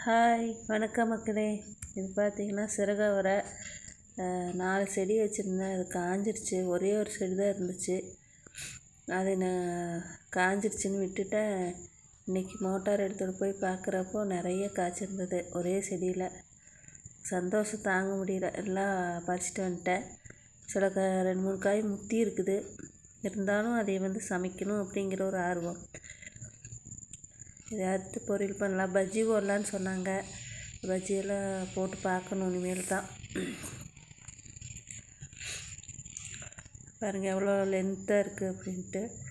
hi வணக்கம் மக்களே இது பார்த்தீங்கன்னா சிறகவரை நாலு செடி வச்சுருந்தேன் அது காஞ்சிருச்சு ஒரே ஒரு செடி தான் இருந்துச்சு அது நான் காஞ்சிருச்சுன்னு விட்டுட்டேன் இன்றைக்கி மோட்டார் எடுத்துகிட்டு போய் பார்க்குறப்போ நிறைய காய்ச்சிருந்தது ஒரே செடியில் சந்தோஷம் தாங்க முடியல எல்லாம் பறிச்சிட்டு வந்துட்டேன் சில க ரெண்டு மூணு காய் முத்தி இருக்குது இருந்தாலும் அதை வந்து சமைக்கணும் அப்படிங்கிற ஒரு ஆர்வம் இதை அறுத்து பொரியல் பண்ணலாம் பஜ்ஜி போடலான்னு சொன்னாங்க பஜ்ஜியெல்லாம் போட்டு பார்க்கணும் இனிமேல் தான் பாருங்கள் எவ்வளோ லென்த்தாக இருக்குது அப்படின்ட்டு